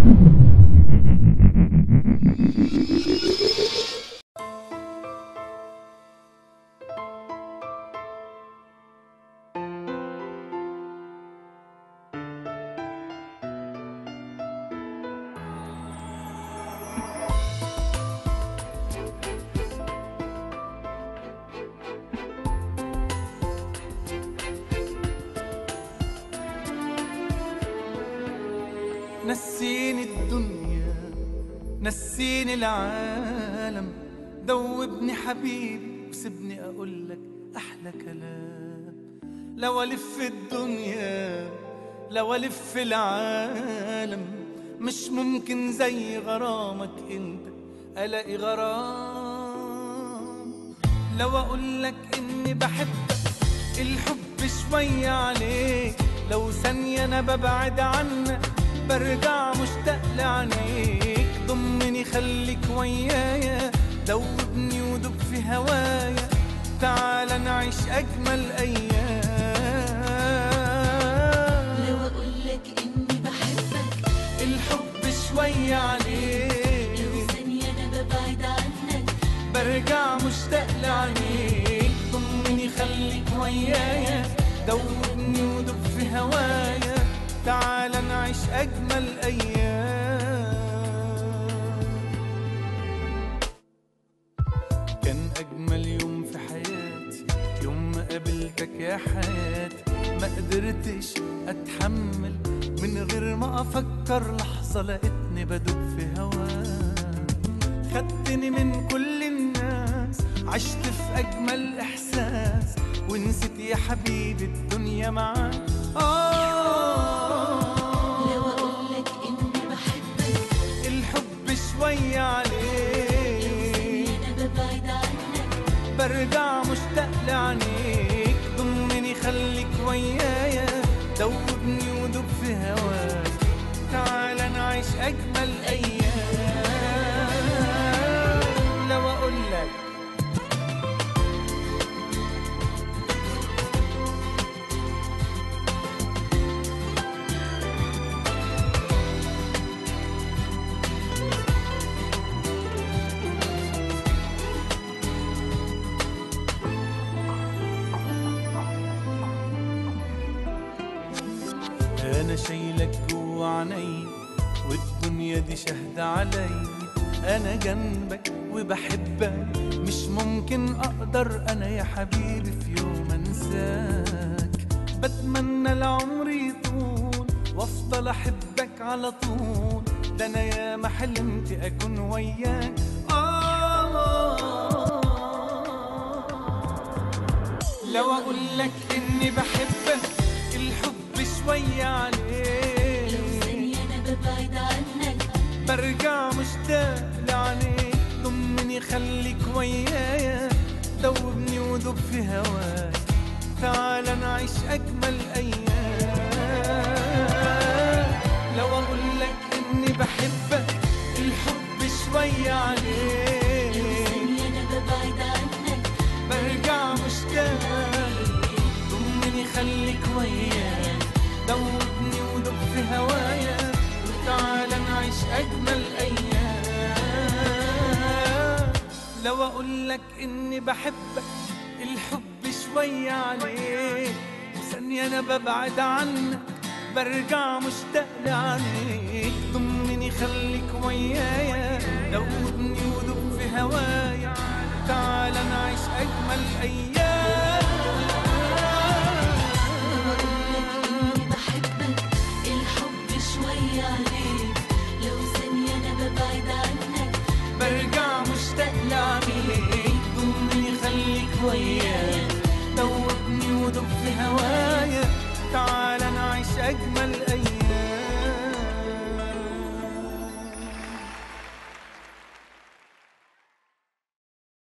نسيني الدنيا نسيني العالم دوبني حبيبي وسيبني اقول لك احلى كلام لو الف الدنيا لو الف العالم مش ممكن زي غرامك انت الاقي غرام لو اقول لك اني بحبك الحب شوية عليك لو ثانية أنا ببعد عنك برجع مشتاق لعينيك ضمني خليك ويايا دوبني ودوب في هوايا تعال نعيش أجمل أيام لو اقولك اني بحبك الحب شوية لو عليك ثانية انا ببعد عنك برجع مشتاق لعينيك ضمني خليك ويايا دوبني ودوب في هوايا تعال نعيش أجمل أيام كان أجمل يوم في حياتي يوم ما قابلتك يا حياتي ما قدرتش أتحمل من غير ما أفكر لحظة لقيتني بدوب في هواك خدتني من كل الناس عشت في أجمل إحساس ونسيت يا حبيبي الدنيا معاك آه لو اقولك اني بحبك الحب شوية لو عليك ثانية انا ببعد عنك برجع مشتاق لعينيك ضمني خليك ويايا دوبني ودوب في هواك تعال نعيش أجمل أيام لو أقول لك انا شايلك جوا عيني والدنيا دي شاهدة علي انا جنبك وبحبك مش ممكن اقدر انا يا حبيبي في يوم انساك بتمنى العمر يطول وافضل احبك على طول ده انا يا ما حلمت اكون وياك آه لو اقول لك اني بحبك الحب شوية لو عليك ثانية انا ببعد عنك برجع مشتاق لعينيك ضمني خليك ويايا دوبني ودوب في هواك تعال نعيش اجمل ايام لو اقول لك اني بحبك الحب شوية لو عليك ثانية انا ببعد عنك برجع مشتاق ضمني خليك ويايا دوبني ودوب في هوايا وتعال نعيش اجمل ايام لو اقول لك اني بحبك الحب شوية عليك ثانية انا ببعد عنك برجع مشتاق لعينيك ضمني خليك ويايا دوبني ودوب في هوايا تعال نعيش اجمل ايام